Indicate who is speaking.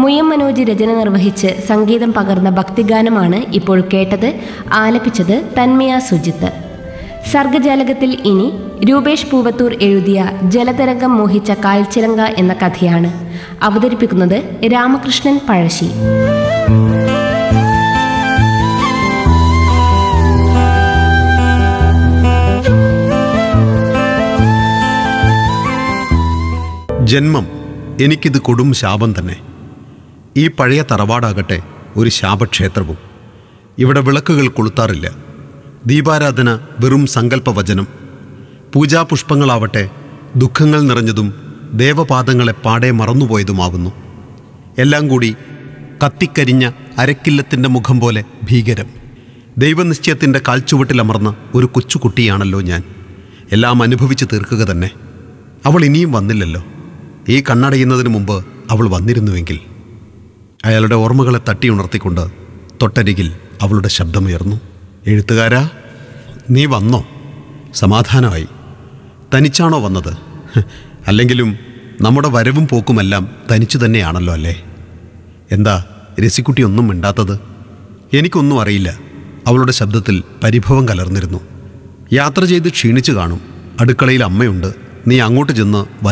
Speaker 1: മുയം മനോജ് രചന നിർവഹിച്ച് സംഗീതം പകർന്ന ഭക്തിഗാനമാണ് ഇപ്പോൾ കേട്ടത് ആലപിച്ചത് തന്മയ സുജിത്ത് സർഗജാലകത്തിൽ ഇനി രൂപേഷ് പൂവത്തൂർ എഴുതിയ ജലതരംഗം മോഹിച്ച കാൽച്ചിലങ്ക എന്ന കഥയാണ് അവതരിപ്പിക്കുന്നത് രാമകൃഷ്ണൻ പഴശ്ശി
Speaker 2: ജന്മം എനിക്കിത് കൊടും ശാപം തന്നെ ഈ പഴയ തറവാടാകട്ടെ ഒരു ശാപക്ഷേത്രവും ഇവിടെ വിളക്കുകൾ കൊളുത്താറില്ല ദീപാരാധന വെറും സങ്കല്പവചനം പൂജാപുഷ്പങ്ങളാവട്ടെ ദുഃഖങ്ങൾ നിറഞ്ഞതും ദേവപാദങ്ങളെ പാടെ മറന്നുപോയതുമാകുന്നു എല്ലാം കൂടി കത്തിക്കരിഞ്ഞ അരക്കില്ലത്തിൻ്റെ മുഖം പോലെ ഭീകരം ദൈവനിശ്ചയത്തിൻ്റെ കാൽച്ചുവട്ടിലമർന്ന ഒരു കൊച്ചുകുട്ടിയാണല്ലോ ഞാൻ എല്ലാം അനുഭവിച്ച് തീർക്കുക തന്നെ അവൾ ഇനിയും വന്നില്ലല്ലോ ഈ കണ്ണടയുന്നതിന് മുമ്പ് അവൾ വന്നിരുന്നുവെങ്കിൽ അയാളുടെ ഓർമ്മകളെ തട്ടിയുണർത്തിക്കൊണ്ട് തൊട്ടരികിൽ അവളുടെ ശബ്ദമുയർന്നു എഴുത്തുകാരാ നീ വന്നോ സമാധാനമായി തനിച്ചാണോ വന്നത് ഹ്, അല്ലെങ്കിലും നമ്മുടെ വരവും പോക്കുമെല്ലാം തനിച്ചു തന്നെയാണല്ലോ അല്ലേ എന്താ രസിക്കുട്ടി ഒന്നും മിണ്ടാത്തത് എനിക്കൊന്നും അറിയില്ല അവളുടെ ശബ്ദത്തിൽ പരിഭവം കലർന്നിരുന്നു യാത്ര ചെയ്ത് ക്ഷീണിച്ചു കാണും അടുക്കളയിൽ അമ്മയുണ്ട് നീ അങ്ങോട്ട് ചെന്ന്